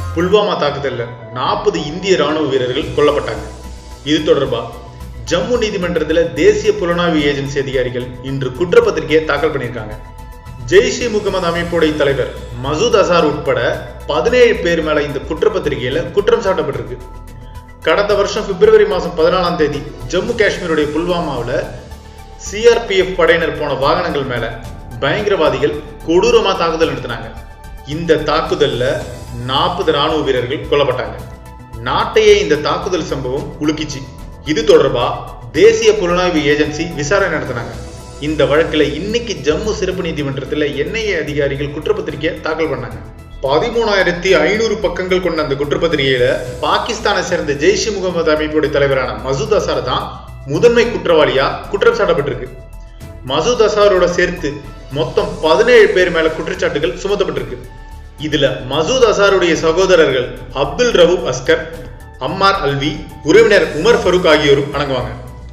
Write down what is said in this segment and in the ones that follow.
புல்வாமா தாக்குதல்ல நாற்பது இந்திய ராணுவ வீரர்கள் கொல்லப்பட்டாங்க இது தொடர்பா ஜம்மு நீதிமன்றத்தில் தேசிய புலனாய்வு ஏஜென்சி அதிகாரிகள் இன்று குற்றப்பத்திரிகையை தாக்கல் பண்ணியிருக்காங்க ஜெய்ஷ் இ முகமது அமைப்புடைய தலைவர் மசூத் அசார் உட்பட பதினேழு பேர் மேல இந்த குற்றப்பத்திரிகையில குற்றம் சாட்டப்பட்டிருக்கு கடந்த வருஷம் பிப்ரவரி மாதம் பதினாலாம் தேதி ஜம்மு காஷ்மீருடைய புல்வாமாவில் சிஆர்பிஎஃப் படையினர் போன வாகனங்கள் மேல பயங்கரவாதிகள் கொடூரமா தாக்குதல் நடத்தினாங்க இந்த தாக்குதல்ல நாற்பது ராணுவ வீரர்கள் கொல்லப்பட்டாங்க நாட்டையே இந்த தாக்குதல் சம்பவம் உலுக்கிச்சு இது தொடர்பா தேசிய புலனாய்வு ஏஜென்சி விசாரணை நடத்தினாங்க இந்த வழக்குல இன்னைக்கு ஜம்மு சிறப்பு நீதிமன்றத்தில் என்ஐஏ அதிகாரிகள் குற்றப்பத்திரிகையை தாக்கல் பண்ணாங்க பதிமூணாயிரத்தி ஐநூறு பக்கங்கள் கொண்ட அந்த குற்றப்பத்திரிகையில பாகிஸ்தானை சேர்ந்த ஜெய்ஷ் இ முகமது அமைப்புடைய தலைவரான மசூத் அசார் தான் முதன்மை குற்றவாளியா குற்றம் சாட்டப்பட்டிருக்கு மசூத் அசாரோட சேர்த்து மொத்தம் பதினேழு பேர் மேல குற்றச்சாட்டுகள் சுமத்தப்பட்டிருக்கு இதுல மசூத் அசாருடைய சகோதரர்கள் அப்துல் ரவூப் அஸ்கர் அம்மார் அல்வி உறவினர் உமர் ஃபரூக் ஆகியோரும் அடங்குவாங்க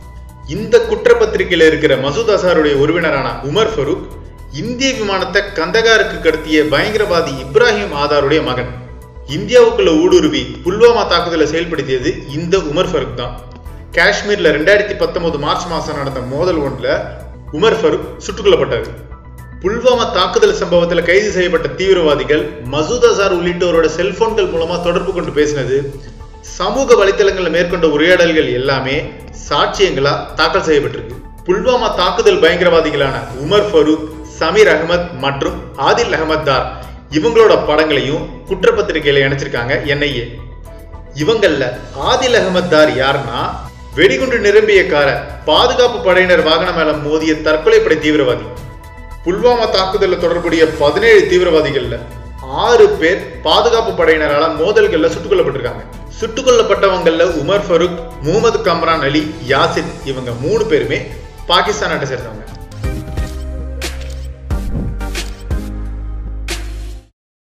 இந்த குற்றப்பத்திரிகையில இருக்கிற மசூத் அசாருடைய உறவினரான உமர் ஃபரூக் இந்திய விமானத்தை கந்தகாருக்கு கடத்திய பயங்கரவாதி இப்ராஹிம் ஆதாருடைய மகன் இந்தியாவுக்குள்ள ஊடுருவி புல்வாமா தாக்குதலை செயல்படுத்தியது இந்த உமர் ஃபரூக் தான் காஷ்மீர்ல ரெண்டாயிரத்தி பத்தொன்பது மார்ச் மாசம் நடந்த மோதல் ஒன்றுல உமர் ஃபரூக் சுட்டுக் கொல்லப்பட்டார் புல்வாமா தாக்குதல் சம்பவத்துல கைது செய்யப்பட்ட தீவிரவாதிகள் மசூத் அசார் உள்ளிட்டோரோட செல்போன்கள் மூலமா தொடர்பு கொண்டு பேசினது சமூக வலைத்தளங்கள்ல மேற்கொண்ட உரையாடல்கள் எல்லாமே சாட்சியங்களா தாக்கல் செய்யப்பட்டிருக்கு புல்வாமா தாக்குதல் பயங்கரவாதிகளான உமர் ஃபரூக் சமீர் அகமத் மற்றும் ஆதில் அகமத் தார் இவங்களோட படங்களையும் குற்றப்பத்திரிகையில இணைச்சிருக்காங்க என்ஐஏ இவங்கள்ல ஆதில் அகமத் தார் யாருன்னா வெடிகுண்டு நிரம்பிய கார பாதுகாப்பு படையினர் வாகனம் மேல மோதிய தற்கொலைப்படை தீவிரவாதி புல்வாமா தாக்குதல்ல தொடர்புடைய பதினேழு தீவிரவாதிகள்ல ஆறு பேர் பாதுகாப்பு படையினரால மோதல்கள்ல சுட்டுக் கொல்லப்பட்டிருக்காங்க சுட்டுக் கொல்லப்பட்டவங்கள்ல உமர் ஃபரூக் முகமது கம்ரான் அலி யாசித் இவங்க மூணு பேருமே பாகிஸ்தான் நாட்டை சேர்ந்தவங்க